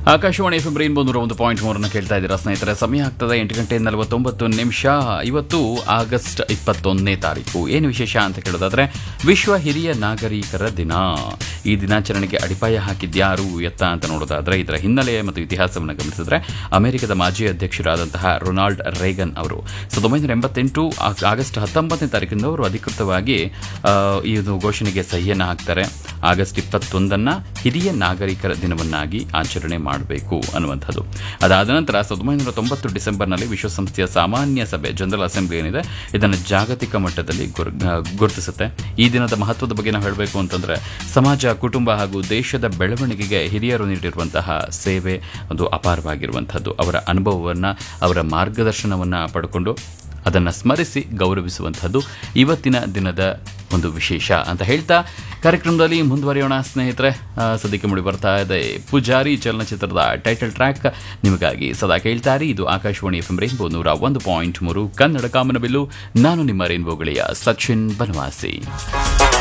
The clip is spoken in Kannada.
ಆಕಾಶವಾಣಿ ಎಫ್ ರೈನ್ಬೋ ನೂರ ಒಂದು ಪಾಯಿಂಟ್ ಮೂರನ್ನು ಕೇಳ್ತಾ ಇದ್ದೀರಾ ಸ್ನೇಹಿತರೆ ಸಮಯ ಆಗ್ತದೆ ಎಂಟು ಗಂಟೆ ನಲವತ್ತೊಂಬತ್ತು ನಿಮಿಷ ಇವತ್ತು ಆಗಸ್ಟ್ ಇಪ್ಪತ್ತೊಂದನೇ ತಾರೀಕು ಏನು ವಿಶೇಷ ಅಂತ ಕೇಳೋದಾದ್ರೆ ವಿಶ್ವ ಹಿರಿಯ ನಾಗರಿಕರ ದಿನ ಈ ದಿನಾಚರಣೆಗೆ ಅಡಿಪಾಯ ಹಾಕಿದ್ಯಾರು ಎತ್ತ ಅಂತ ನೋಡೋದಾದ್ರೆ ಇದರ ಹಿನ್ನೆಲೆ ಮತ್ತು ಇತಿಹಾಸವನ್ನು ಗಮನಿಸಿದ್ರೆ ಅಮೆರಿಕದ ಮಾಜಿ ಅಧ್ಯಕ್ಷರಾದಂತಹ ರೊನಾಲ್ಡ್ ರೇಗನ್ ಅವರು ಸಾವಿರದ ಒಂಬೈನೂರ ಎಂಬತ್ತೆಂಟು ಆ- ಆಗಸ್ಟ್ ಹತ್ತೊಂಬತ್ತನೇ ತಾರೀಕಿಂದ ಅವರು ಅಧಿಕೃತವಾಗಿ ಆ, ಈ ಒಂದು ಘೋಷಣೆಗೆ ಸಹಿಯನ್ನು ಹಾಕ್ತಾರೆ ಆಗಸ್ಟ್ ಇಪ್ಪತ್ತೊಂದನ್ನ ಹಿರಿಯ ನಾಗರಿಕರ ದಿನವನ್ನಾಗಿ ಆಚರಣೆ ಮಾಡಬೇಕು ಅನ್ನುವಂಥದ್ದು ಅದಾದ ನಂತರ ಸಾವಿರದ ಒಂಬೈನೂರ ತೊಂಬತ್ತು ಡಿಸೆಂಬರ್ನಲ್ಲಿ ವಿಶ್ವಸಂಸ್ಥೆಯ ಸಾಮಾನ್ಯ ಸಭೆ ಜನರಲ್ ಅಸೆಂಬ್ಲಿ ಏನಿದೆ ಇದನ್ನು ಜಾಗತಿಕ ಮಟ್ಟದಲ್ಲಿ ಗುರ್- ಆ, ಗುರುತಿಸುತ್ತೆ ಈ ದಿನದ ಮಹತ್ವದ ಬಗ್ಗೆ ನಾವು ಹೇಳಬೇಕು ಅಂತಂದ್ರೆ ಸಮಾಜ ಕುಟುಂಬ ಹಾಗೂ ದೇಶದ ಬೆಳವಣಿಗೆಗೆ ಹಿರಿಯರು ನೀಡಿರುವಂತಹ ಸೇವೆ ಒಂದು ಅಪಾರವಾಗಿರುವಂಥದ್ದು ಅವರ ಅನುಭವವನ್ನು ಅವರ ಮಾರ್ಗದರ್ಶನವನ್ನು ಪಡ್ಕೊಂಡು ಅದನ್ನು ಸ್ಮರಿಸಿ ಗೌರವಿಸುವಂಥದ್ದು ಇವತ್ತಿನ ದಿನದ ಒಂದು ವಿಶೇಷ ಅಂತ ಹೇಳ್ತಾ ಕಾರ್ಯಕ್ರಮದಲ್ಲಿ ಮುಂದುವರಿಯೋಣ ಸ್ನೇಹಿತರೆ ಆ, ಸದ್ಯಕ್ಕೆ ಮುಡಿ ಬರ್ತಾ ಇದೆ ಪೂಜಾರಿ ಚಲನಚಿತ್ರದ ಟೈಟಲ್ ಟ್ರ್ಯಾಕ್ ನಿಮಗಾಗಿ ಸದಾ ಕೇಳ್ತಾರೆ ಇದು ಆಕಾಶವಾಣಿ ಎಫ್ ರೈನ್ಬೋ ನೂರ ಒಂದು ಪಾಯಿಂಟ್ ಮೂರು ಕನ್ನಡ ಕಾಮನಬಿಲ್ಲು ನಾನು ನಿಮ್ಮ ರೈನ್ಬೋ ಗೆಳೆಯ ಸಚಿನ್ ಬನವಾಸಿ